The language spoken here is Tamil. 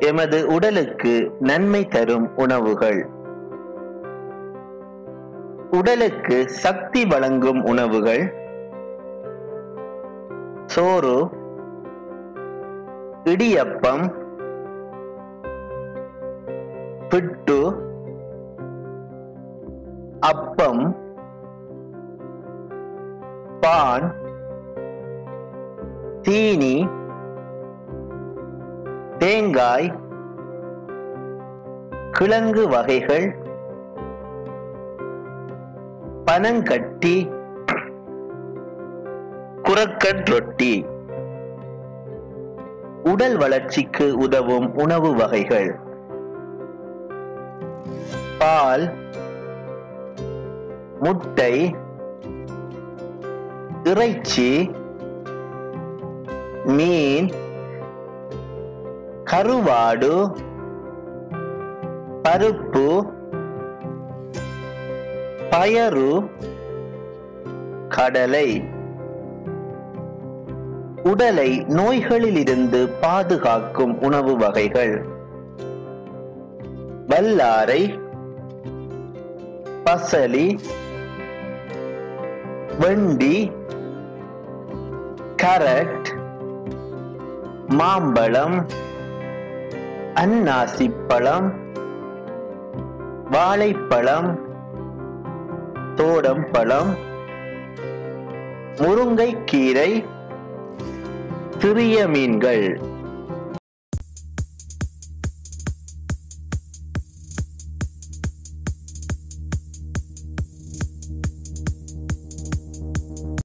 எமது உடலுக்கு நன்மை தரும் உணவுகள் உடலுக்கு சக்தி வழங்கும் உணவுகள் சோறு இடியப்பம் பிட்டு அப்பம் பான் தீனி தேங்காய் கிழங்கு வகைகள் பனங்கட்டி குரக்கட் ரொட்டி உடல் வளர்ச்சிக்கு உதவும் உணவு வகைகள் பால் முட்டை இறைச்சி மீன் கருவாடு பருப்பு பயறு கடலை உடலை நோய்களிலிருந்து பாதுகாக்கும் உணவு வகைகள் வல்லாரை பசலி வெண்டி கரட் மாம்பழம் அன்னாசிப்பழம் வாழைப்பழம் தோடம்பழம் முருங்கைக்கீரை சிறிய மீன்கள்